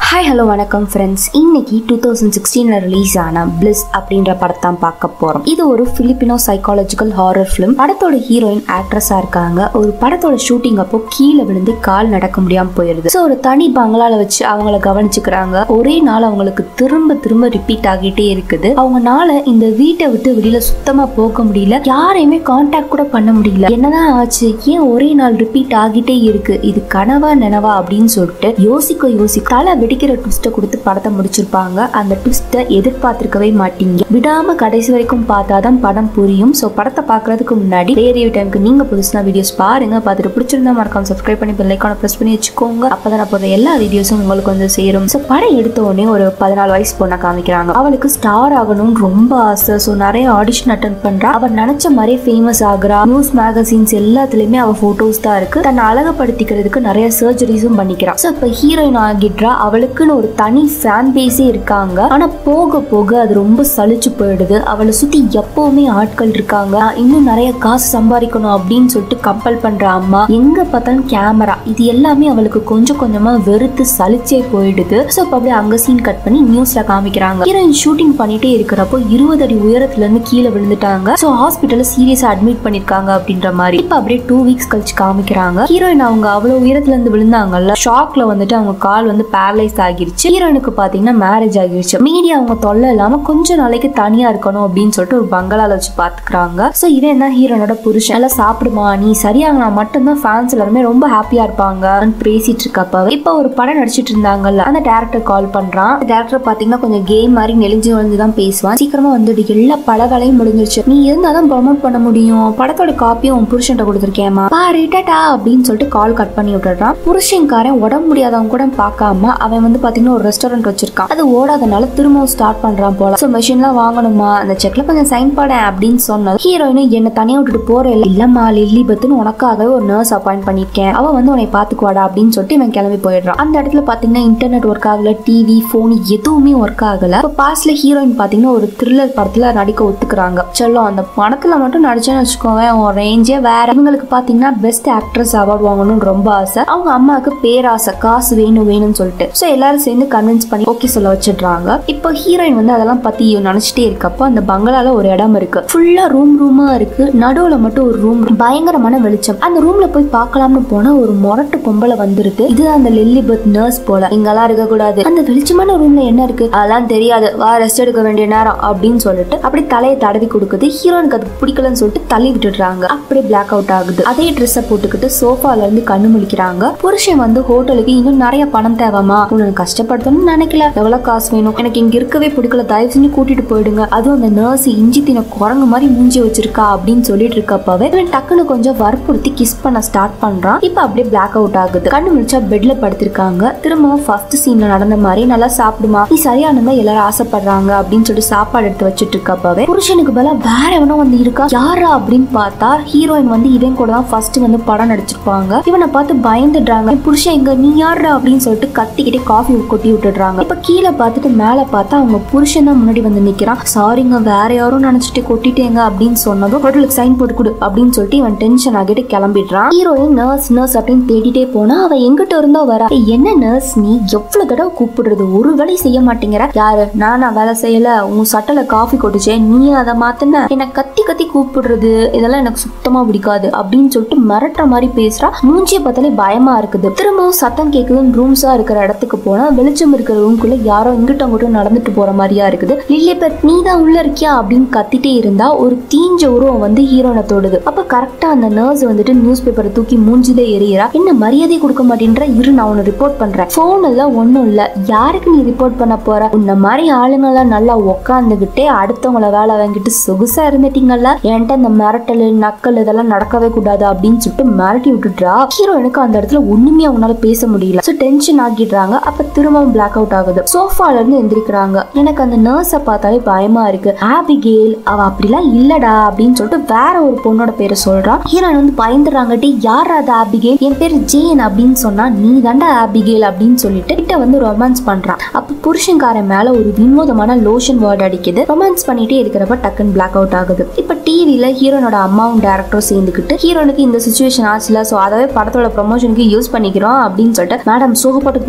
hi hello வணக்கம் friends இன்னைக்கு two thousand சிக்ஸ்டீனில் ரிலீஸ் ஆன பிளிஸ் அப்படின்ற படத்தான் பார்க்க போகிறோம் இது ஒரு பிலிப்பினோ சைக்காலஜிக்கல் ஹாரர் ஃபிலிம் படத்தோட ஹீரோயின் ஆக்ட்ரஸாக இருக்காங்க ஒரு படத்தோட ஷூட்டிங் அப்போ கீழே விழுந்து கால் நடக்க முடியாமல் போயிடுது ஸோ ஒரு தனி பங்களால வச்சு அவங்கள கவனிச்சுக்கிறாங்க ஒரே நாள் அவங்களுக்கு திரும்ப திரும்ப ரிப்பீட் ஆகிட்டே இருக்குது அவங்கனால இந்த வீட்டை விட்டு வெளியில சுத்தமாக போக முடியல யாரையுமே காண்டாக்ட் கூட பண்ண முடியல என்னதான் ஆச்சு ஏன் ஒரே நாள் ரிப்பீட் ஆகிட்டே இருக்கு இது கனவா நினவா அப்படின்னு சொல்லிட்டு யோசிக்க யோசிக்க தலை வெடிக்கிற ட்விஸ்ட்டை கொடுத்து படத்தை முடிச்சிருப்பாங்க அந்த ட்விஸ்ட்டை எதிர்பார்த்திருக்கவே மாட்டீங்க விடாம கடைசி வரைக்கும் பார்த்தாதான் படம் புரியும் ஸோ படத்தை பார்க்கறதுக்கு முன்னாடி ரேடியோ டைமுக்கு நீங்க புதுசுனா வீடியோஸ் பாருங்க பார்த்துட்டு பிடிச்சிருந்தா மறக்காம சப்ஸ்கிரைப் பண்ணி பெல் ஐக்கான ப்ரெஸ் பண்ணி வச்சுக்கோங்க அப்பதான் நான் போடுற எல்லா வீடியோஸும் உங்களுக்கு வந்து சேரும் ஸோ படம் எடுத்த உடனே ஒரு பதினாலு வயசு பொண்ணை காமிக்கிறாங்க அவளுக்கு ஸ்டார் ஆகணும்னு ரொம்ப ஆசை ஸோ நிறைய ஆடிஷன் அட்டன் பண்றா அவ நினைச்ச மாதிரியே ஃபேமஸ் ஆகுறா நியூஸ் மேகசின்ஸ் எல்லாத்துலயுமே அவ போட்டோஸ் தான் இருக்கு தன்னை அழகுபடுத்திக்கிறதுக்கு நிறைய சர்ஜரிஸும் பண்ணிக்கிறா ஸோ இப்போ ஹீரோயின் ஆகிட்ரா அவளுக்குன்னு ஒரு தனி ஃபேன் பேஸே இருக்காங்க ஆனா போக போக அது ரொம்ப சலிச்சு போயிடுது அவளை சுத்தி எப்பவுமே ஆட்கள் இருக்காங்க நான் இன்னும் நிறைய காசு சம்பாதிக்கணும் அப்படின்னு சொல்லிட்டு கம்பல் பண்ற அம்மா எங்க பார்த்தாலும் கேமரா இது எல்லாமே அவளுக்கு கொஞ்சம் கொஞ்சமா வெறுத்து சலிச்சே போயிடுது ஸோ இப்போ அப்படியே அங்க சீன் கட் பண்ணி நியூஸ்ல காமிக்கிறாங்க ஹீரோயின் ஷூட்டிங் பண்ணிட்டே இருக்கிறப்போ இருபது அடி உயரத்துல இருந்து கீழே விழுந்துட்டாங்க ஸோ ஹாஸ்பிட்டல்ல சீரியஸா அட்மிட் பண்ணிருக்காங்க அப்படின்ற மாதிரி இப்போ அப்படியே டூ வீக்ஸ் கழிச்சு காமிக்கிறாங்க ஹீரோயின் அவங்க அவ்வளவு உயரத்துல இருந்து விழுந்தாங்கல்ல ஷாக்ல வந்துட்டு அவங்க கால் வந்து பேரலைஸ் ஆகிருச்சு ஹீரோயினுக்கு பாத்தீங்கன்னா மேரேஜ் ஆகிருச்சு மீடியா அவங்க தொல்லை இல்லாம கொஞ்ச நாளைக்கு தனியா இருக்கணும் அப்படின்னு சொல்லிட்டு ஒரு பங்களால வச்சு பாத்துக்கிறாங்க ஸோ இவன் தான் ஹீரோனோட புருஷன் நல்லா சாப்பிடுமா நீ சரியாகனா மட்டும்தான் ஃபேன்ஸ் எல்லாருமே ரொம்ப ஹாப்பியா இருப்பாங்க பேசிட்டு இருக்கப்ப இப்போ ஒரு படம் நடிச்சிட்டு இருந்தாங்கல்ல அந்த டேரக்டர் கால் பண்றான் டேரக்டர் பாத்தீங்கன்னா கொஞ்சம் கேம் மாதிரி நெளிஞ்சு நெளிஞ்சு தான் பேசுவான் சீக்கிரமா வந்துட்டு எல்லா பட வேலையும் முடிஞ்சிருச்சு நீ இருந்தாதான் ப்ரொமோட் பண்ண முடியும் படத்தோட காப்பியும் உன் புருஷன்ட்ட கொடுத்துருக்கேமா பாரு டட்டா அப்படின்னு சொல்லிட்டு கால் கட் பண்ணி விட்டுறான் புருஷன்காரன் உடம்பு முடியாதவங்க கூட பார்க்காம அவன் வந்து பாத்தீங்கன்னா ஒரு ரெஸ்டாரண்ட் வச்சிருக்கான் அது ஓடாதனால திரும்பவும் ஸ்டார்ட் பண்றான் போல ஸோ மெஷின்லாம் வாங்கணுமா அந்த செக்ல கொஞ்சம் சைன் பண்ண அப்படின்னு சொன்னது ஹீரோயின் என்ன தனியா விட்டுட்டு போற இல்லம்மா லில்லி பத்துன்னு உனக்காகவே ஒரு நர்ஸ் அப்பாயிண்ட் பண்ணிருக்கேன் அவ வந்து உன்னை பாத்துக்குவாடா அப்படின்னு சொல்லிட்டு இவன் கிளம்பி போயிடுறான் அந்த இடத்துல பாத்தீங்கன்னா இன்டர்நெட் ஒர்க் ஆகல டிவி போன் எதுவுமே ஒர்க் ஆகல இப்போ பாஸ்ட்ல ஹீரோயின் பாத்தீங்கன்னா ஒரு த்ரில்லர் படத்துல நடிக்க ஒத்துக்குறாங்க சொல்லும் அந்த படத்துல மட்டும் நடிச்சேன்னு வச்சுக்கோங்க உன் ரேஞ்சே வேற இவங்களுக்கு பாத்தீங்கன்னா பெஸ்ட் ஆக்ட்ரஸ் அவார்ட் வாங்கணும்னு ரொம்ப ஆசை அவங்க அம்மாவுக்கு பேராசை காசு வேணும் வேணும்னு சொல்லிட்டு ஸோ எல்லாரும் சேர்ந்து கன்வின்ஸ் பண்ணி ஓகே சொல்ல வச்சிடுறாங்க இப்போ ஹீரோயின் வந்து அதெல்லாம் பத்தி நினைச்சிட்டே இருக்கப்போ அந்த பங்களால ஒரு இடம் இருக்கு ஃபுல்லா ரூம் ரூமா இருக்கு நடுவுல மட்டும் ஒரு ரூம் பயங்கரமான வெளிச்சம் அந்த ரூம்ல போய் பார்க்கலாம்னு போனா ஒரு மொரட்டு பொம்பளை வந்துருது இதுதான் அந்த லில்லிபத் நர்ஸ் போல இங்கெல்லாம் இருக்க கூடாது அந்த வெளிச்சமான ரூம்ல என்ன இருக்கு அதெல்லாம் தெரியாது வா ரெஸ்ட் எடுக்க வேண்டிய நேரம் அப்படின்னு சொல்லிட்டு அப்படி தலையை தடவி கொடுக்குது ஹீரோனுக்கு அது பிடிக்கலன்னு சொல்லிட்டு தள்ளி விட்டுடுறாங்க அப்படியே பிளாக் அவுட் ஆகுது அதே ட்ரெஸ்ஸை போட்டுக்கிட்டு சோஃபால இருந்து கண்ணு முழிக்கிறாங்க புருஷன் வந்து ஹோட்டலுக்கு இன்னும் நிறைய பணம் தேவைமா உனக்கு கஷ்டப்படுத்தணும்னு நினைக்கல எவ்வளவு காசு வேணும் எனக்கு இங்க இருக்கவே பிடிக்கல தயவு செஞ்சு கூட்டிட்டு போயிடுங்க அதுவும் அந்த நர்ஸ் இஞ்சி தின குரங்கு மாதிரி மூஞ்சி வச்சிருக்கா அப்படின்னு சொல்லிட்டு இருக்கப்பவே இவன் டக்குன்னு கொஞ்சம் வற்புறுத்தி கிஸ் பண்ண ஸ்டார்ட் பண்றான் இப்ப அப்படியே பிளாக் அவுட் ஆகுது கண்ணு முடிச்சா பெட்ல படுத்திருக்காங்க திரும்பவும் ஃபர்ஸ்ட் சீன்ல நடந்த மாதிரி நல்லா சாப்பிடுமா நீ சரியானதா எல்லாரும் ஆசைப்படுறாங்க அப்படின்னு சொல்லிட்டு சாப்பாடு எடுத்து வச்சிட்டு இருக்கப்பவே புருஷனுக்கு பதிலா வேற எவனோ வந்து இருக்கா யாரா அப்படின்னு பார்த்தா ஹீரோயின் வந்து இவன் கூட தான் ஃபர்ஸ்ட் வந்து படம் நடிச்சிருப்பாங்க இவனை பார்த்து பயந்துடுறாங்க "என் புருஷன் எங்க நீ யாருடா அப்படின்னு சொல்லிட்டு கத்திக்கிட்டே காஃபி கொட்டி விட்டுடுறாங்க இப்ப கீழே பார்த்துட்டு மேல பார்த்தா அவங்க புருஷன் தான் முன்னாடி வந்து நிக்கிறான் சாரிங்க வேற யாரும் நினைச்சிட்டு கொட்டிட்டேங்க அப்படின்னு சொன்னதும் ஹோட்டலுக்கு சைன் போட்டு கொடு அப்படின்னு சொல்லிட்டு இவன் டென்ஷன் ஆகிட்டு கிளம்பிடுறான் ஹீரோயின் நர்ஸ் நர்ஸ் அப்படின்னு தேடிட்டே போனா அவ எங்கிட்ட இருந்தோ வர "ஏய், என்ன நர்ஸ் நீ எவ்வளவு தடவை கூப்பிடுறது ஒரு வேலை செய்ய மாட்டேங்கிற யாரு நானா வேலை செய்யல உன் சட்டல காஃபி கொட்டுச்சே நீ அதை மாத்தின என்ன கத்தி கத்தி கூப்பிடுறது இதெல்லாம் எனக்கு சுத்தமா பிடிக்காது அப்படின்னு சொல்லிட்டு மிரட்டுற மாதிரி பேசுறா மூஞ்சிய பார்த்தாலே பயமா இருக்குது திரும்பவும் சத்தம் கேக்குதுன்னு ரூம்ஸா இருக்கிற இடத்துக்கு போனா வெளிச்சம் இருக்கிற ரூம்குள்ள யாரோ இங்கிட்ட அங்கிட்டும் நடந்துட்டு போற மாதிரியா இருக்குது லில்லிபெத் நீ தான் உள்ள இருக்கியா அப்படின்னு கத்திட்டே இருந்தா ஒரு தீஞ்ச உருவம் வந்து ஹீரோனை தொடுது அப்ப கரெக்டா அந்த நர்ஸ் வந்துட்டு நியூஸ் பேப்பரை தூக்கி மூஞ்சில எறியறா என்ன மரியாதை கொடுக்க மாட்டேன்ற இரு நான் உன்னை ரிப்போர்ட் பண்றேன் போன் எல்லாம் ஒண்ணும் இல்ல யாருக்கு நீ ரிப்போர்ட் பண்ண போற உன்ன மாதிரி ஆளுங்கெல்லாம் நல்லா உக்காந்துகிட்டே அடுத்தவங்கள வேலை வாங்கிட்டு சொகுசா இருந்துட்டீங்கல்ல என்கிட்ட இந்த மிரட்டல் நக்கல் இதெல்லாம் நடக்கவே கூடாது அப்படின்னு சொல்லிட்டு மிரட்டி விட்டுட்டா ஹீரோயினுக்கு அந்த இடத்துல ஒண்ணுமே அவங்களால பேச முடியல ஸோ டென்ஷன் ஆகிடுறாங்க அப்ப திரும்பவும் பிளாக் அவுட் ஆகுது சோஃபால இருந்து எந்திரிக்கிறாங்க எனக்கு அந்த நர்ஸை பார்த்தாலே பயமா இருக்கு ஆபிகேல் அவ அப்படிலாம் இல்லடா அப்படின்னு சொல்லிட்டு வேற ஒரு பொண்ணோட பேரை சொல்றான் ஹீரோயின் வந்து பயந்துடுறாங்க டி யார் அது ஆபிகேல் என் பேர் ஜேன் அப்படின்னு சொன்னா நீ தாண்டா ஆபிகேல் அப்படின்னு சொல்லிட்டு கிட்ட வந்து ரொமான்ஸ் பண்றான் அப்ப புருஷன்காரன் மேல ஒரு வினோதமான லோஷன் வேர்ட் அடிக்குது ரொமான்ஸ் பண்ணிட்டே இருக்கிறப்ப டக்குன்னு பிளாக் அவுட் ஆகுது இப்ப டிவில ஹீரோனோட அம்மாவும் டேரக்டரும் சேர்ந்துக்கிட்டு ஹீரோனுக்கு இந்த சுச்சுவேஷன் ஆச்சுல சோ அதவே படத்தோட ப்ரொமோஷனுக்கு யூஸ் பண்ணிக்கிறோம் அப்படின்னு சொல்லிட்டு மேடம் சோகப்பட்டு போட போறோம் உங்க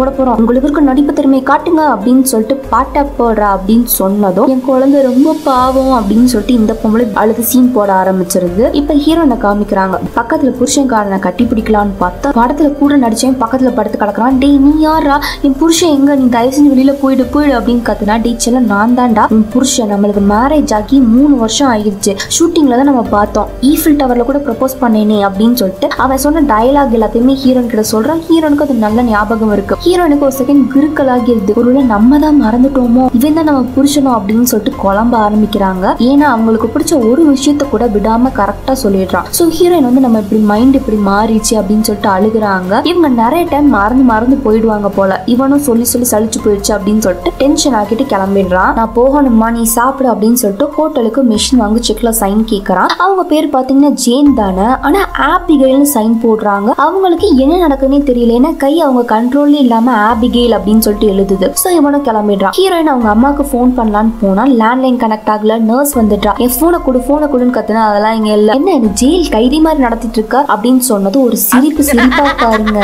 உங்களுக்கு இருக்க நடிப்பு திறமையை காட்டுங்க அப்படின்னு சொல்லிட்டு பாட்டா போடுறா அப்படின்னு சொன்னதும் என் குழந்தை ரொம்ப பாவம் அப்படின்னு சொல்லிட்டு இந்த பொம்பளை அழுது சீன் போட ஆரம்பிச்சிருது இப்ப ஹீரோனை காமிக்கிறாங்க பக்கத்துல புருஷன்காரனை கட்டி பிடிக்கலான்னு பார்த்தா படத்துல கூட நடிச்சேன் பக்கத்துல படுத்து கிடக்குறான் டேய் நீ யாரா என் புருஷன் எங்க நீ தயவு செஞ்சு வெளியில போயிடு போயிடு அப்படின்னு கத்துனா டேய் செல்ல நான் தான்டா உன் புருஷன் நம்மளுக்கு மேரேஜ் ஆகி மூணு வருஷம் ஆகிடுச்சு ஷூட்டிங்ல தான் நம்ம பார்த்தோம் ஈஃபில் டவர்ல கூட ப்ரப்போஸ் பண்ணேனே அப்படின்னு சொல்லிட்டு அவன் சொன்ன டயலாக் எல்லாத்தையுமே ஹீரோன் கிட்ட சொல்றான் ஹீரோனுக்கு அது நல்ல ஞாபகம் இருக்கு ஹீரோனுக்கு ஒரு செகண்ட் கிருக்கலாகிருது ஒருவேளை நம்ம தான் மறந்துட்டோமோ இவன் தான் நம்ம புருஷனோ அப்படின்னு சொல்லிட்டு குழம்ப ஆரம்பிக்கிறாங்க ஏன்னா அவங்களுக்கு பிடிச்ச ஒரு விஷயத்த கூட விடாம கரெக்டா சொல்லிடுறான் ஸோ ஹீரோயின் வந்து நம்ம இப்படி மைண்ட் இப்படி மாறிச்சு அப்படின்னு சொல்லிட்டு அழுகுறாங்க இவங்க நிறைய டைம் மறந்து மறந்து போயிடுவாங்க போல இவனும் சொல்லி சொல்லி சலிச்சு போயிடுச்சு அப்படின்னு சொல்லிட்டு டென்ஷன் ஆக்கிட்டு கிளம்பிடுறான் நான் போகணுமா நீ சாப்பிடு அப்படின்னு சொல்லிட்டு ஹோட்டலுக்கு மிஷின் வாங்கி செக்ல சைன் கேட்கறான் அவங்க பேர் பாத்தீங்கன்னா ஜேன் தானே ஆனா ஆபிகைல்னு சைன் போடுறாங்க அவங்களுக்கு என்ன நடக்குதுன்னே தெரியல ஏன்னா கை அவங்க கண்ட்ரோல்ல இல்லாம ஆபிகேல் அப்படின்னு சொல்லிட்டு எழுதுது ஸோ இவனும் கிளம்பிடுறான் ஹீரோயின் அவங்க அம்மாவுக்கு ஃபோன் பண்ணலான்னு போனா லேண்ட்லைன் கனெக்ட் ஆகல நர்ஸ் வந்துட்டா என் போனை கொடு போனை கொடுன்னு கத்துனா அதெல்லாம் இங்க இல்ல என்ன இது ஜெயில் கைதி மாதிரி நடத்திட்டு இருக்க அப்படின்னு சொன்னது ஒரு சிரிப்பு சிரிப்பா பாருங்க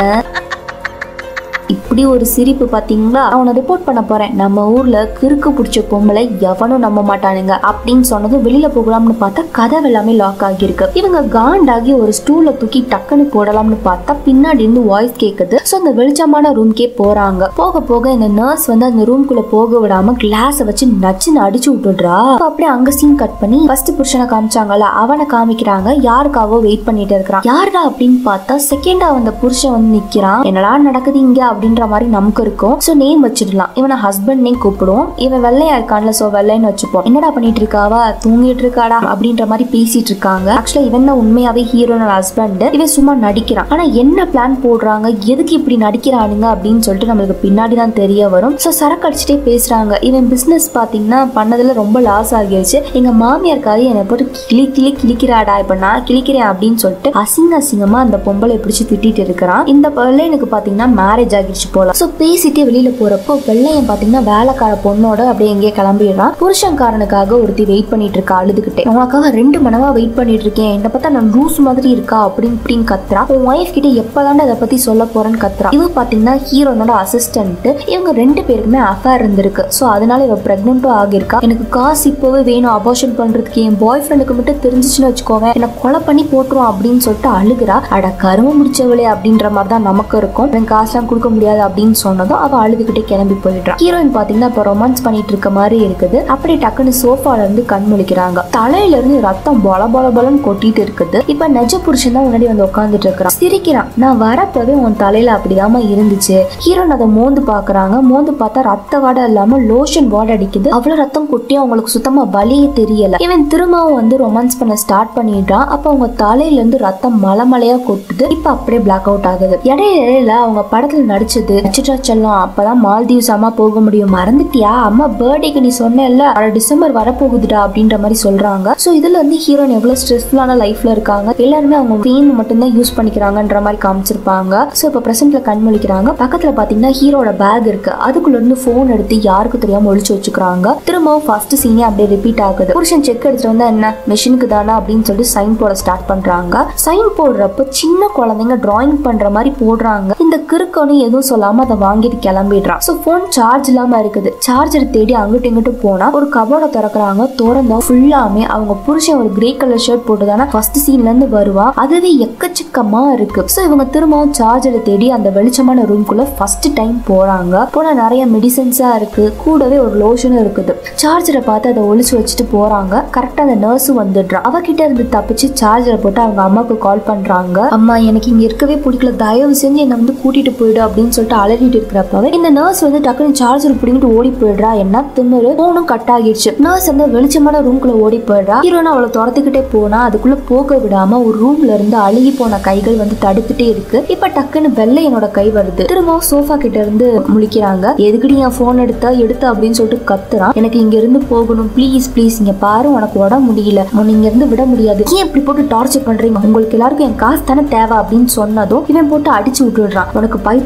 இப்படி ஒரு சிரிப்பு பாத்தீங்களா அவனை ரிப்போர்ட் பண்ண போறேன் நம்ம ஊர்ல கிறுக்கு பிடிச்ச பொம்பளை எவனும் நம்ப மாட்டானுங்க அப்படின்னு சொன்னதும் வெளியில போகலாம்னு பார்த்தா கதவு எல்லாமே லாக் ஆகியிருக்கு இவங்க காண்டாகி ஒரு ஸ்டூல தூக்கி டக்குன்னு போடலாம்னு பார்த்தா பின்னாடி இருந்து வாய்ஸ் கேக்குது ஸோ அந்த வெளிச்சமான ரூம்க்கே போறாங்க போக போக இந்த நர்ஸ் வந்து அந்த ரூம்குள்ள போக விடாம கிளாஸை வச்சு நச்சுன்னு அடிச்சு விட்டுடுறா அப்ப அப்படியே அங்க சீன் கட் பண்ணி ஃபர்ஸ்ட் புருஷனை காமிச்சாங்கல்ல அவனை காமிக்கிறாங்க யாருக்காவோ வெயிட் பண்ணிட்டு இருக்கிறான் யாருடா அப்படின்னு பார்த்தா செகண்டா வந்த புருஷன் வந்து நிக்கிறான் என்னடா நடக்குது இங்க அப்படின்ற மாதிரி நமக்கு இருக்கும் ஸோ நேம் வச்சிடலாம் இவனை ஹஸ்பண்ட் நேம் கூப்பிடுவோம் இவன் வெள்ளையா இருக்கான்ல ஸோ வெள்ளைன்னு வச்சுப்போம் என்னடா பண்ணிட்டு இருக்காவா தூங்கிட்டு இருக்காடா அப்படின்ற மாதிரி பேசிட்டு இருக்காங்க ஆக்சுவலா இவன் தான் உண்மையாவே ஹீரோனோட ஹஸ்பண்ட் இவன் சும்மா நடிக்கிறான் ஆனா என்ன பிளான் போடுறாங்க எதுக்கு இப்படி நடிக்கிறானுங்க அப்படின்னு சொல்லிட்டு நம்மளுக்கு பின்னாடி தான் தெரிய வரும் ஸோ சரக்கு அடிச்சுட்டே பேசுறாங்க இவன் பிசினஸ் பாத்தீங்கன்னா பண்ணதுல ரொம்ப லாஸ் ஆகிடுச்சு எங்க மாமியாருக்காக என்னை போட்டு கிளி கிளி கிளிக்கிறாடா இப்ப நான் கிளிக்கிறேன் அப்படின்னு சொல்லிட்டு அசிங்க அசிங்கமா அந்த பொம்பளை பிடிச்சு திட்டிட்டு இருக்கிறான் இந்த வெள்ளையனுக்கு பாத்தீங்கன்னா மேரேஜ் ஆகிடுச்சு போல ஸோ பேசிட்டே வெளியில போறப்போ வெள்ளையன் பாத்தீங்கன்னா வேலைக்கார பொண்ணோட அப்படியே எங்கேயே கிளம்பிடுறான் புருஷன்காரனுக்காக ஒருத்தி வெயிட் பண்ணிட்டு இருக்கா அழுதுகிட்டே உனக்காக ரெண்டு மணவா வெயிட் பண்ணிட்டு இருக்கேன் என்ன பார்த்தா நான் லூஸ் மாதிரி இருக்கா அப்படின்னு இப்படின்னு கத்துறா உன் ஒய்ஃப் கிட்ட எப்பதான் அதை பத்தி சொல்ல போறேன்னு கத்துறா இவ பாத்தீங்கன்னா ஹீரோனோட அசிஸ்டன்ட் இவங்க ரெண்டு பேருக்குமே அஃபேர் இருந்திருக்கு ஸோ அதனால இவ பிரெக்னென்ட்டும் ஆகியிருக்கா எனக்கு காசு இப்போவே வேணும் அபார்ஷன் பண்றதுக்கு என் பாய் ஃப்ரெண்டுக்கு மட்டும் தெரிஞ்சிச்சுன்னு வச்சுக்கோவேன் என்ன கொலை பண்ணி போட்டுரும் அப்படின்னு சொல்லிட்டு அழுகுறா அட கரும முடிச்சவளே அப்படின்ற மாதிரி தான் நமக்கு இருக்கும் எனக்கு காசுலாம் கொடுக்க முடியாது அப்படின்னு சொன்னதும் அவ அழுதுகிட்டே கிளம்பி போயிடுறா ஹீரோயின் பாத்தீங்கன்னா இப்போ ரொமான்ஸ் பண்ணிட்டு இருக்க மாதிரி இருக்குது அப்படியே டக்குன்னு சோஃபால இருந்து கண் முழிக்கிறாங்க தலையில இருந்து ரத்தம் பொல பொல பொலன்னு கொட்டிட்டு இருக்குது இப்ப நெஜ புருஷன் தான் முன்னாடி வந்து உட்காந்துட்டு இருக்கிறான் சிரிக்கிறான் நான் வரப்பவே உன் தலையில அப்படிதாம்மா இருந்துச்சு ஹீரோன் அதை மோந்து பாக்குறாங்க மோந்து பார்த்தா ரத்த வாடை இல்லாம லோஷன் வாடை அடிக்குது அவ்வளவு ரத்தம் கொட்டியும் அவங்களுக்கு சுத்தமா வலியே தெரியல இவன் திரும்பவும் வந்து ரொமான்ஸ் பண்ண ஸ்டார்ட் பண்ணிடுறான் அப்ப அவங்க தலையில இருந்து ரத்தம் மலை மலையா கொட்டுது இப்ப அப்படியே பிளாக் அவுட் ஆகுது இடையில அவங்க படத்துல நடிச்சது நடிச்சிட்டா செல்லம் அப்பதான் மால்தீவ்ஸ் அம்மா போக முடியும் மறந்துட்டியா அம்மா பர்த்டேக்கு நீ சொன்னேல்ல வர டிசம்பர் வரப்போகுதுடா அப்படின்ற மாதிரி சொல்றாங்க சோ இதுல வந்து ஹீரோயின் எவ்வளவு ஸ்ட்ரெஸ்ஃபுல்லான லைஃப்ல இருக்காங்க எல்லாருமே அவங்க ஃபேம் மட்டும்தான் யூஸ் பண்ணிக்கிறாங்கன்ற மாதிரி காமிச்சிருப்பாங்க சோ இப்ப பிரசன்ட்ல கண் முழிக்கிறாங்க பக்கத்துல பாத்தீங்கன்னா ஹீரோட பேக் இருக்கு அதுக்குள்ள இருந்து போன் எடுத்து யாருக்கு தெரியாம ஒளிச்சு வச்சுக்கிறாங்க திரும்பவும் ஃபர்ஸ்ட் சீனே அப்படியே ரிப்பீட் ஆகுது புருஷன் செக் எடுத்துட்டு வந்தா என்ன மிஷினுக்கு தானே அப்படின்னு சொல்லிட்டு சைன் போட ஸ்டார்ட் பண்றாங்க சைன் போடுறப்ப சின்ன குழந்தைங்க டிராயிங் பண்ற மாதிரி போடுறாங்க இந்த கிறுக்கனும் எதுவும் சொல்லாம அதை வாங்கிட்டு கிளம்பிடுறான் ஸோ ஃபோன் சார்ஜ் இல்லாம இருக்குது சார்ஜர் தேடி அங்கிட்டு இங்கிட்டு போனா ஒரு கபோர்டை திறக்கிறாங்க திறந்தா ஃபுல்லாமே அவங்க புருஷன் ஒரு கிரே கலர் ஷர்ட் போட்டுதானே ஃபர்ஸ்ட் சீன்ல இருந்து வருவா அதுவே எக்கச்சக்கமா இருக்கு ஸோ இவங்க திரும்பவும் சார்ஜரை தேடி அந்த வெளிச்சமான ரூம்குள்ள ஃபர்ஸ்ட் டைம் போறாங்க போனா நிறைய மெடிசன்ஸா இருக்கு கூடவே ஒரு லோஷனும் இருக்குது சார்ஜரை பார்த்து அதை ஒளிச்சு வச்சுட்டு போறாங்க கரெக்டா அந்த நர்ஸும் வந்துடுறா அவகிட்ட இருந்து தப்பிச்சு சார்ஜரை போட்டு அவங்க அம்மாவுக்கு கால் பண்றாங்க அம்மா எனக்கு இங்க இருக்கவே பிடிக்கல தயவு செஞ்சு என்னை வந்து கூட்டிட்டு போயிடு அப்படின்னு சொல்லிட்டு அலறிட்டு இருக்கிறப்பவே இந்த நர்ஸ் வந்து டக்குனு சார்ஜர் பிடிங்கிட்டு ஓடி போயிடுறா என்ன திமிரு போனும் கட் ஆகிடுச்சு நர்ஸ் வந்து வெளிச்சமான ரூம்குள்ள ஓடி போயிடுறா ஹீரோனா அவளை துரத்துக்கிட்டே போனா அதுக்குள்ள போக விடாம ஒரு ரூம்ல இருந்து அழுகி போன கைகள் வந்து தடுத்துட்டே இருக்கு இப்ப டக்குன்னு வெள்ளையனோட கை வருது திரும்பவும் சோஃபா கிட்ட இருந்து முழிக்கிறாங்க எதுக்குடி என் போன் எடுத்தா எடுத்த அப்படின்னு சொல்லிட்டு கத்துறான் எனக்கு இங்க இருந்து போகணும் ப்ளீஸ் ப்ளீஸ் இங்க பாரு உனக்கு உடம்பு முடியல உன்னை இங்க இருந்து விட முடியாது ஏன் இப்படி போட்டு டார்ச்சர் பண்றீங்க உங்களுக்கு எல்லாருக்கும் என் காசு தானே தேவை அப்படின்னு சொன்னதும் இவன் போட்டு அடிச்சு விட்டுடுறான் உனக்கு பைத்தியம் பிடிச்சிருச்சு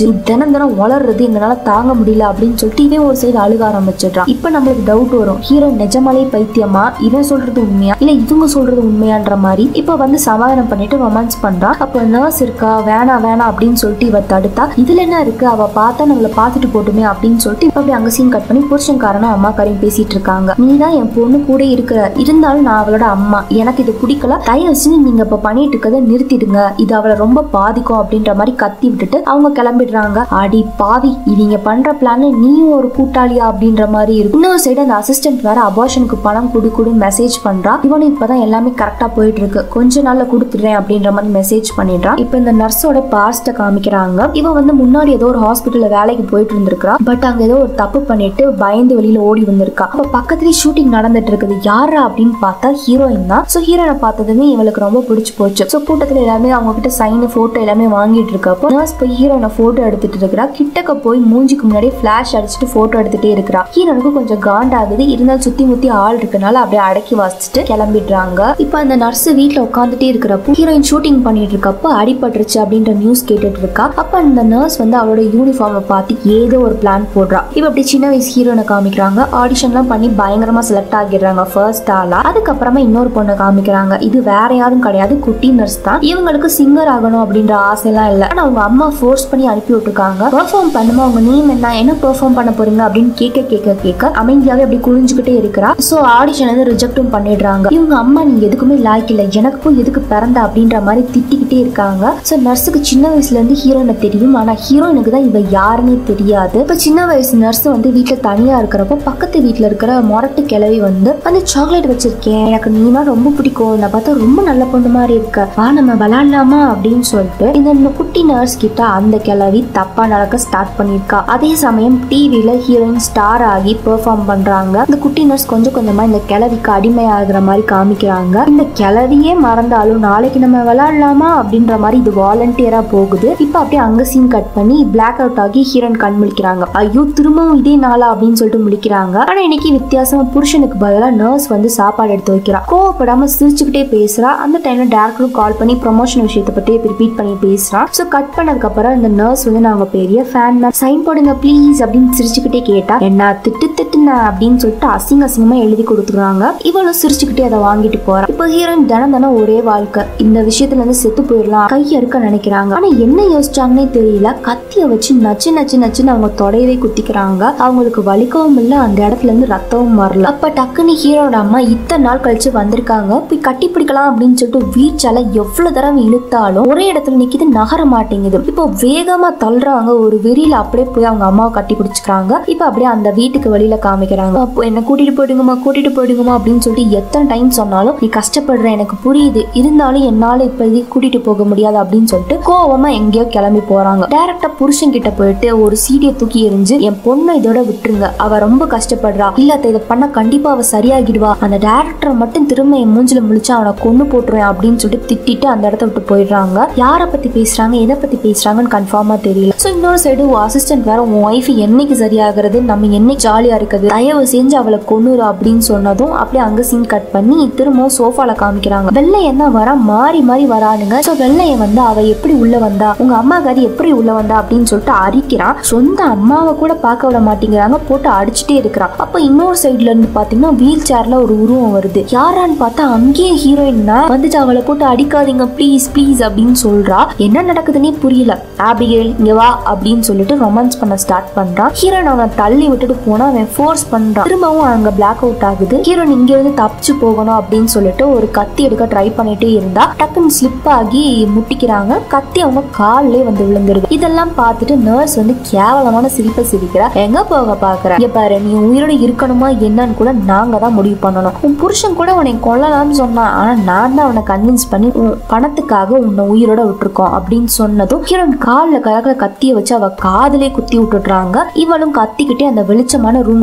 ஆயிடுச்சு தினம் தினம் வளர்றது எங்களால தாங்க முடியல அப்படின்னு சொல்லிட்டு இவன் ஒரு சைடு அழுக ஆரம்பிச்சிடுறான் இப்ப நம்மளுக்கு டவுட் வரும் ஹீரோ நிஜமாலே பைத்தியமா இவன் சொல்றது உண்மையா இல்ல இவங்க சொல்றது உண்மையான்ற மாதிரி இப்ப வந்து சமாதானம் பண்ணிட்டு ரொமான்ஸ் பண்றான் அப்ப நர்ஸ் இருக்கா வேணாம் வேணாம் அப்படின்னு சொல்லிட்டு இவ தடுத்தா இதுல என்ன இருக்கு அவ பார்த்தா நம்மள பார்த்துட்டு போட்டுமே அப்படின்னு சொல்லிட்டு இப்ப அப்படி அங்க சீன் கட் பண்ணி புருஷன்காரனும் அம்மாக்காரையும் பேசிட்டு இருக்காங்க நீ தான் என் பொண்ணு கூட இருக்கிற இருந்தாலும் நான் அவளோட அம்மா எனக்கு இது பிடிக்கல தயவு செஞ்சு நீங்க இப்ப பண்ணிட்டு இருக்கதை நிறுத்திடுங்க இது அவளை ரொம்ப பாதிக்கும் அப்படின்ற மாதிரி கத்தி விட்டுட்டு அவங்க கிளம்பிடுறாங்க அடி பாவி இவங்க பண்ற பிளான்ல நீயும் ஒரு கூட்டாளியா அப்படின்ற மாதிரி இருக்கு இன்னொரு சைடு அந்த அசிஸ்டன்ட் வேற அபார்ஷனுக்கு பணம் குடு குடு மெசேஜ் பண்றா இவனும் இப்பதான் எல்லாமே கரெக்டா போயிட்டு இருக்கு கொஞ்ச நாள்ல கொடுத்துடுறேன் அப்படின்ற மாதிரி மெசேஜ் பண்ணிடுறான் இப்ப இந்த நர்ஸோட பாஸ்ட காமிக்கிறாங்க இவ வந்து முன்னாடி ஏதோ ஒரு ஹாஸ்பிட்டல்ல வேலைக்கு போயிட்டு இருந்திருக்கா பட் அங்க ஏதோ ஒரு தப்பு பண்ணிட்டு பயந்து வெளியில ஓடி வந்திருக்கா அப்ப பக்கத்துலயே ஷூட்டிங் நடந்துட்டு இருக்குது யாரா அப்படின்னு பார்த்தா ஹீரோயின் தான் சோ ஹீரோனை பார்த்ததுமே இவளுக்கு ரொம்ப பிடிச்சு போச்சு சோ கூட்டத்துல எல்லாமே அவங்க கிட்ட சைன் போட்டோ எல்லாமே வாங்கிட்டு இருக்கப்போ நர்ஸ் போய் ஹீரோனை போட்டோ எடுத்துட்டு இருக்கிறா கிட்டக்க போய் மூஞ்சிக்கு முன்னாடி ஃபிளாஷ் அடிச்சுட்டு போட்டோ எடுத்துட்டே இருக்கிறா ஹீரோனுக்கு கொஞ்சம் காண்ட் ஆகுது இருந்தாலும் சுத்தி முத்தி ஆள் இருக்கனால அப்படியே அடக்கி வாசிச்சுட்டு கிளம்பிடுறாங்க இப்போ அந்த நர்ஸ் வீட்ல உட்காந்துட்டே இருக்கிறப்போ ஹீரோயின் ஷூட்டிங் பண்ணிட்டு இருக்கப்போ அடிபட்டுருச்சு அப்படின்ற நியூஸ் கேட்டுட்டு இருக்கா அப்ப அந்த நர்ஸ் வந்து அவளோட யூனிஃபார்மை பார்த்து ஏதோ ஒரு பிளான் போடுறா இப்போ அப்படி சின்ன வயசு ஹீரோனை காமிக்கிறாங்க ஆடிஷன்லாம் பண்ணி பயங்கரமா செலக்ட் ஆகிடுறாங்க ஃபர்ஸ்ட் ஆளா அதுக்கப்புறமா இன்னொரு பொண்ணை காமிக்கிறாங்க இது வேற யாரும் கிடையாது குட்டி நர்ஸ் தான் இவங்களுக்கு சிங்கர் ஆகணும் அப்படின்ற ஆசையெல்லாம் இல்லை ஆனா அவங்க அம்மா ஃபோர்ஸ் பண்ணி அனுப்பி விட்டுருக்காங்க பெர்ஃபார்ம் பண்ணுமா அவங்க நேம் என்ன என்ன பெர்ஃபார்ம் பண்ண போறீங்க அப்படின்னு கேட்க கேட்க கேட்க அமைதியாவே அப்படி குளிஞ்சுக்கிட்டே இருக்கிறா ஸோ ஆடிஷன் வந்து ரிஜெக்டும் பண்ணிடுறாங்க இவங்க அம்மா நீங்க எதுக்குமே லாய்க்கு இல்லை எனக்கு போய் எதுக்கு பிறந்த அப்படின்ற மாதிரி திட்டிக்கிட்டே இருக்காங்க ஸோ நர்ஸுக்கு சின்ன வயசுல இருந்து ஹீரோனை தெரியும் ஆனா ஹீரோயினுக்கு தான் இவ யாருன்னே தெரியாது இப்போ சின்ன வயசு நர்ஸ் வந்து வீட்டுல தனியா இருக்கிறப்போ பக்கத்து வீட்டுல இருக்கிற மொரட்டு கிளவி வந்து அந்த சாக்லேட் வச்சிருக்கேன் எனக்கு நீனா ரொம்ப பிடிக்கும் நான் பார்த்தா ரொம்ப நல்ல பொண்ணு மாதிரி இருக்க வா நம்ம விளையாடலாமா அப்படின்னு சொல்லிட்டு இந்த குட்டி நர்ஸ் கிட்ட அந்த கிளவி தப்பா நடக்க ஸ்டார்ட் பண்ணியிருக்கா அதே சமயம் டிவில ஹீரோயின் ஸ்டார் ஆகி பெர்ஃபார்ம் பண்றாங்க இந்த குட்டி நர்ஸ் கொஞ்சம் கொஞ்சமா இந்த கிளவிக்கு அடிமையாகிற மாதிரி காமிக்கிறாங்க இந்த கிளவியே மறந்தாலும் நாளைக்கு நம்ம விளையாடலாமா அப்படின்ற மாதிரி இது வாலண்டியரா போகுது இப்போ அப்படியே அங்க சீன் கட் பண்ணி பிளாக் அவுட் ஆகி ஹீரோயின் கண் முழிக்கிறாங்க ஐயோ திரும்பவும் இதே நாளா அப்படின்னு சொல்லிட்டு முழிக்கிறாங்க ஆனா இன்னைக்கு வித்தியாசமா புருஷனுக்கு பதிலா நர்ஸ் வந்து சாப்பாடு எடுத்து வைக்கிறா கோவப்படாம சிரிச்சுக்கிட்டே பேசுறா அந்த டைம்ல டேரக்டரும் கால் பண்ணி ப்ரொமோஷன் விஷயத்தை பத்தி ரிப்பீட் பண்ணி பேசுறான் ஸோ கட் பண்ணதுக்கு அப்புறம் இந்த நர்ஸ் வந்து நாங்க பெரிய ஃபேன் மேம் சைன் போடுங்க ப்ளீஸ் அப்படின்னு சிரிச்சுக்கிட்டே கேட்டா என்ன திட்டு திட்டுன அப்படின்னு சொல்லிட்டு அசிங்க அசிங்கமா எழுதி கொடுத்துருவாங்க இவளும் சிரிச்சுக்கிட்டே அதை வாங்கிட்டு போறா இப்போ ஹீரோயின் தினம் தினம் ஒரே வாழ்க்கை இந்த விஷயத்துல இருந்து செத்து போயிடலாம் கை அறுக்க நினைக்கிறாங்க ஆனா என்ன யோசிச்சாங்கன்னே தெரியல கத்திய வச்சு நச்சு நச்சு நச்சுன்னு அவங்க தொடையவே குத்திக்கிறாங்க அவங்களுக்கு வலிக்கவும் இல்லை அந்த இடத்துல இருந்து ரத்தமும் வரல அப்ப டக்குன்னு ஹீரோட அம்மா இத்தனை நாள் கழிச்சு வந்திருக்காங்க போய் கட்டி பிடிக்கலாம் அப்படின்னு சொல்லிட்டு வீச்சால எவ்வளவு தடவை இழுத்தாலும் ஒரே இடத்துல நிக்கிது நகர மாட்டேங்குது இப்போ வேகமா தள்ளுறாங்க ஒரு வெறியில அப்படியே போய் அவங்க அம்மாவை கட்டி பிடிச்சிக்கிறாங்க இப்போ அப்படியே அந்த வீட்டுக்கு வெளியில காமிக்கிறாங்க அப்போ என்ன கூட்டிட்டு போயிடுங்கம்மா கூட்டிட்டு போயிடுங்கம்மா அப்படின்னு சொல்லிட்டு எத்தனை டைம் சொன்னாலும் நீ கஷ்டப்படுற எனக்கு புரியுது இருந்தாலும் என்னால இப்போதைக்கு கூட்டிட்டு போக முடியாது அப்படின்னு சொல்லிட்டு கோவமா எங்கேயோ கிளம்பி போறாங்க டேரக்டா புருஷன் கிட்ட போயிட்டு ஒரு சீடியை தூக்கி எறிஞ்சு என் பொண்ணை இதோட விட்டுருங்க அவ ரொம்ப கஷ்டப்படுறா இல்ல அத்தை, இதை பண்ண கண்டிப்பா அவ சரியாகிடுவா அந்த டேரக்டரை மட்டும் திரும்ப என் மூஞ்சில முழிச்சு அவனை கொண்டு போட்டுருவேன் அப்படின்னு சொல்லிட்டு திட்டிட்டு அந்த இடத்த விட்டு போயிடுறாங்க யாரை பத்தி பேசுறாங்க எதை பத்தி பேசுறாங்கன்னு கன்ஃபார்மா தெரியல சோ இன்னொரு சைடு அசிஸ்டன்ட் வேற உன் ஒய்ஃப் என்னைக்கு சரியாகிறது நம்ம என்னைக்கு ஜாலியா இருக்குது தயவு செஞ்சு அவளை கொன்னுரு அப்படின்னு சொன்னதும் அப்படியே அங்க சீன் கட் பண்ணி திரும்பவும் சோஃபால காமிக்கிறாங்க வெள்ளையன் தான் வரா மாறி மாறி வரானுங்க சோ வெள்ளையன் வந்து அவ எப்படி உள்ள வந்தா உங்க அம்மா காரி எப்படி உள்ள வந்தா அப்படின்னு சொல்லிட்டு அரிக்கிறான் சொந்த அம்மாவை கூட பார்க்க விட மாட்டேங்கிறாங்க போட்டு அடிச்சுட்டே இருக்கிறான் அப்ப இன்னொரு சைடுல இருந்து பாத்தீங்கன்னா வீல் சேர்ல ஒரு உருவம் வருது யாரான்னு பார்த்தா அங்கேயே ஹீரோயின் தான் வந்துட்டு அவளை போட்டு அடிக்காதீங்க ப்ளீஸ் ப்ளீஸ் அப்படின்னு சொல்றா என்ன நடக்குதுன்னே புரியல ஆபிகேல் இங்க வா அப்படின்னு சொல்லிட்டு ரொமான்ஸ் பண்ண ஸ்டார்ட் பண்றான் ஹீரோயின் அவனை தள்ளி விட்டுட்டு போனா அவன் ஃபோர்ஸ் பண்றான் திரும்பவும் அங்க பிளாக் அவுட் ஆகுது ஹீரோயின் இங்க இருந்து தப்பிச்சு போகணும் அப்படின்னு சொல்லிட்டு ஒரு கத்தி எடுக்க ட்ரை பண்ணிட்டே இருந்தா டக்குன்னு ஸ்லிப் ஆகி முட்டிக்கிறாங்க கத்தி அவங்க காலிலே வந்து விழுந்துருது இதெல்லாம் பார்த்துட்டு நர்ஸ் வந்து கேவலமான சிரிப்பை சிரிக்கிறா எங்க போக பாக்குற இங்க பாரு நீ உயிரோட இருக்கணுமா என்னன்னு கூட நாங்க தான் முடிவு பண்ணணும் உன் புருஷன் கூட உன்னை கொல்லலாம்னு சொன்னான் ஆனா நான் தான் அவனை கன்வின்ஸ் பண்ணி உன் பணத்துக்காக உன்னை உயிரோட விட்டுருக்கோம் அப்படின்னு சொன்னதும் ஹீரோயின் காலில் கலக்கிற கத்தியை வச்சு அவ காதிலே குத்தி விட்டுடுறாங்க இவளும் கத்திக்கிட்டே அந்த வெளிச்சமான ரூமுக்கு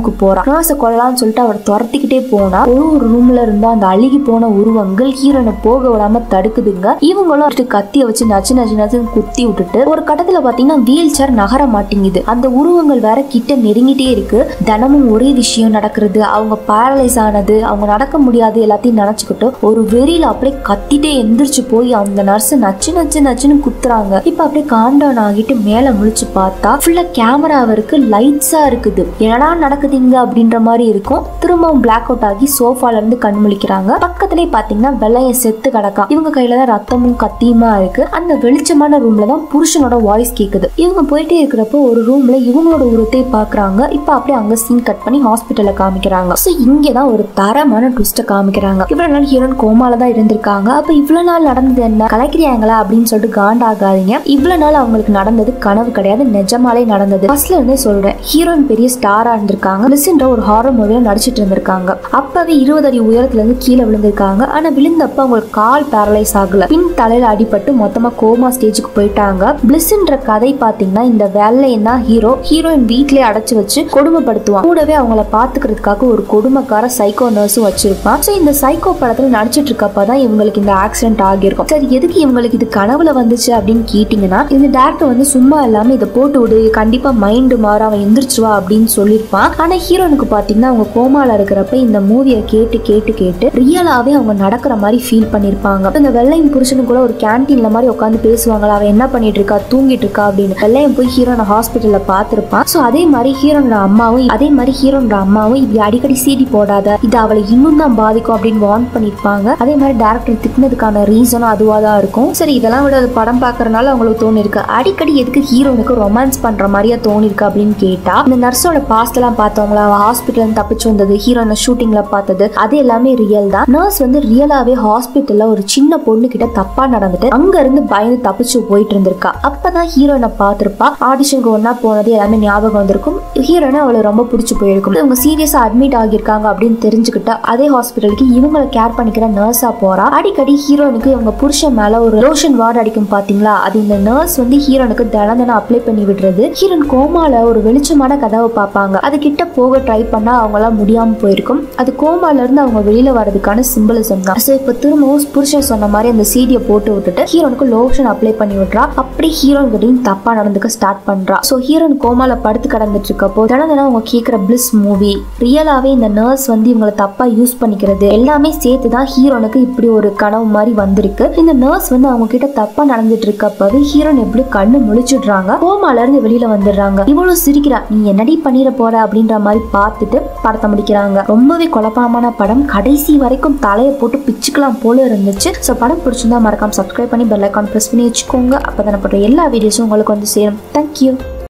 ரூமுக்கு போறா நர்ஸை கொல்லலாம்னு சொல்லிட்டு அவர் துரத்திக்கிட்டே போனா ஒரு ஒரு ரூம்ல இருந்த அந்த அழுகி போன உருவங்கள் ஹீரோனை போக விடாம தடுக்குதுங்க இவங்களும் அடுத்து கத்திய வச்சு நச்சு நச்சு நச்சுன்னு குத்தி விட்டுட்டு ஒரு கட்டத்துல பாத்தீங்கன்னா வீல் சேர் நகர மாட்டேங்குது அந்த உருவங்கள் வேற கிட்ட நெருங்கிட்டே இருக்கு தினமும் ஒரே விஷயம் நடக்கிறது அவங்க பேரலைஸ் ஆனது அவங்க நடக்க முடியாது எல்லாத்தையும் நினைச்சுக்கிட்டு ஒரு வெறியில அப்படியே கத்திட்டே எந்திரிச்சு போய் அந்த நர்ஸ் நச்சு நச்சு நச்சுன்னு குத்துறாங்க இப்ப அப்படியே காம் டவுன் ஆகிட்டு மேல முழிச்சு பார்த்தா ஃபுல்லா கேமரா இருக்கு லைட்ஸா இருக்குது என்னடா நடக்குதுங்க அப்படின்ற மாதிரி இருக்கும் திரும்பவும் பிளாக் அவுட் ஆகி சோஃபால இருந்து கண் முழிக்கிறாங்க பக்கத்துலயே பாத்தீங்கன்னா வெள்ளைய செத்து கிடக்கா இவங்க கையில தான் ரத்தமும் கத்தியுமா இருக்கு அந்த வெளிச்சமான ரூம்ல தான் புருஷனோட வாய்ஸ் கேக்குது இவங்க போயிட்டே இருக்கிறப்போ ஒரு ரூம்ல இவங்களோட உருவத்தை பாக்குறாங்க இப்ப அப்படியே அங்க சீன் கட் பண்ணி ஹாஸ்பிட்டல்ல காமிக்கிறாங்க சோ இங்கதான் ஒரு தரமான ட்விஸ்ட காமிக்கிறாங்க இவ்வளவு நாள் ஹீரோன் கோமால தான் இருந்திருக்காங்க அப்ப இவ்வளவு நாள் நடந்தது என்ன கலைக்கிறியாங்களா அப்படின்னு சொல்லிட்டு காண்டாகாதீங்க இவ்வளவு நாள் அவங்களுக்கு நடந்தது கனவு கிடையாது நிஜமாலே நடந்தது ஃபர்ஸ்ட்ல இருந்தே சொல்றேன் ஹீரோயின் பெரிய ஸ்டாரா இருந்திருக்காங்க லிசன்ற ஒரு ஹாரர் மூவில நடிச்சிட்டு இருந்திருக்காங்க அப்பவே இருபது அடி உயரத்துல இருந்து கீழே விழுந்திருக்காங்க ஆனா விழுந்தப்ப அவங்களுக்கு கால் பேரலைஸ் ஆகல பின் தலையில அடிபட்டு மொத்தமா கோமா ஸ்டேஜுக்கு போயிட்டாங்க பிளிஸ்ன்ற கதை பாத்தீங்கன்னா இந்த வேலையன் தான் ஹீரோ ஹீரோயின் வீட்லயே அடைச்சு வச்சு கொடுமைப்படுத்துவான் கூடவே அவங்கள பாத்துக்கிறதுக்காக ஒரு கொடுமைக்கார சைக்கோ நர்ஸும் வச்சிருப்பான் சோ இந்த சைக்கோ படத்துல நடிச்சிட்டு இருக்கப்பதான் இவங்களுக்கு இந்த ஆக்சிடென்ட் ஆகியிருக்கும் சரி எதுக்கு இவங்களுக்கு இது கனவுல வந்துச்சு அப்படின்னு கேட்டீங்கன்னா இந்த டேரக்டர் வந்து சும்மா இல்லாம இதை போட்டு விடு கண்டிப்பா மைண்டு மாற அவன் எந்திரிச்சுவா அப்படின்னு சொல்லியிருப்பான் ஆனா ஹீரோனுக்கு பாத்தீங்கன்னா அவங்க கோமால இருக்கிறப்ப இந்த மூவியை கேட்டு கேட்டு கேட்டு ரியலாவே அவங்க நடக்கிற மாதிரி ஃபீல் பண்ணிருப்பாங்க இந்த வெள்ளையும் புருஷனும் கூட ஒரு கேன்டீன்ல மாதிரி உட்காந்து பேசுவாங்களா அவன் என்ன பண்ணிட்டு இருக்கா தூங்கிட்டு இருக்கா அப்படின்னு வெள்ளையும் போய் ஹீரோனை ஹாஸ்பிட்டல்ல பாத்திருப்பான் சோ அதே மாதிரி ஹீரோனோட அம்மாவும் அதே மாதிரி ஹீரோனோட அம்மாவும் இப்படி அடிக்கடி சீடி போடாத இது அவளை இன்னும் தான் பாதிக்கும் அப்படின்னு வார்ன் பண்ணிருப்பாங்க அதே மாதிரி டேரக்டர் திட்டினதுக்கான ரீசனும் அதுவா தான் இருக்கும் சரி இதெல்லாம் விட அது படம் பாக்குறதுனால அவங்களுக்கு தோணிருக்கு அடிக்கடி எதுக்கு ஹீரோனுக்கு ரொமான்ஸ் பண்ற மாதிரியா தோணிருக்கு அப்படின்னு கேட்டா இந்த நர்ஸோட பாஸ்ட் எல்லாம் பார்த்தவங்களா ஹாஸ்பிட்டல் இருந்து தப்பிச்சு வந்தது ஹீரோனை ஷூட்டிங்ல பார்த்தது அது எல்லாமே ரியல் தான் நர்ஸ் வந்து ரியலாவே ஹாஸ்பிட்டல்ல ஒரு சின்ன பொண்ணு கிட்ட தப்பா நடந்துட்டு அங்க இருந்து பயந்து தப்பிச்சு போயிட்டு இருந்திருக்கா அப்பதான் ஹீரோனை பார்த்திருப்பா ஆடிஷனுக்கு ஒன்னா போனது எல்லாமே ஞாபகம் வந்திருக்கும் ஹீரோனை அவளை ரொம்ப பிடிச்சு போயிருக்கும் இவங்க சீரியஸா அட்மிட் ஆகியிருக்காங்க அப்படின்னு தெரிஞ்சுக்கிட்ட அதே ஹாஸ்பிட்டலுக்கு இவங்களை கேர் பண்ணிக்கிற நர்ஸா போறா அடிக்கடி ஹீரோனுக்கு இவங்க புருஷன் மேல ஒரு லோஷன் வார்டு அடிக்கும் பாத்தீங்களா அது இந்த நர்ஸ் வந்து ஹீரோனுக்கு தினம் தினம் அப்ளை பண்ணி விடுறது ஹீரோன் கோமால ஒரு வெளிச்சமான கதவை பார்ப்பாங்க அது கிட்ட போக ட்ரை பண்ணா அவங்களால முடியாம போயிருக்கும் அது கோமால இருந்து அவங்க வெளியில வர்றதுக்கான சிம்பிளிசம் தான் ஸோ இப்போ திரும்பவும் புருஷன் சொன்ன மாதிரி அந்த சீடியை போட்டு விட்டுட்டு ஹீரோனுக்கு லோஷன் அப்ளை பண்ணி விடுறா அப்படி ஹீரோன் கிட்டையும் தப்பா நடந்துக்க ஸ்டார்ட் பண்றா ஸோ ஹீரோன் கோமால படுத்து கடந்துட்டு இருக்கப்போ தினம் தினம் அவங்க கேட்குற பிளிஸ் மூவி ரியலாவே இந்த நர்ஸ் வந்து இவங்களை தப்பா யூஸ் பண்ணிக்கிறது எல்லாமே சேர்த்து தான் ஹீரோனுக்கு இப்படி ஒரு கனவு மாதிரி வந்திருக்கு இந்த நர்ஸ் வந்து அவங்க கிட்ட தப்பா நடந்துட்டு இருக்கப்பவே ஹீரோன் எப்படி கண்ணு முழிச்சிடுறாங்க கோமால இருந்து வெளியில வந்துடுறாங்க இவ்வளவு சிரிக்கிறா நீ என்னடி பண்ணிட போற அப்படின்ற மாதிரி பார்த்துட்டு படத்தை முடிக்கிறாங்க ரொம்பவே குழப்பமான படம் கடைசி வரைக்கும் தலையை போட்டு பிச்சுக்கலாம் போல இருந்துச்சு ஸோ படம் பிடிச்சிருந்தா மறக்காம சப்ஸ்கிரைப் பண்ணி பெல் ஐக்கான் ப்ரெஸ் பண்ணி வச்சுக்கோங்க அப்போ தானே போட்ட எல்லா வீடியோஸும் உங்களுக்கு வந்து சேரும் தேங்க்யூ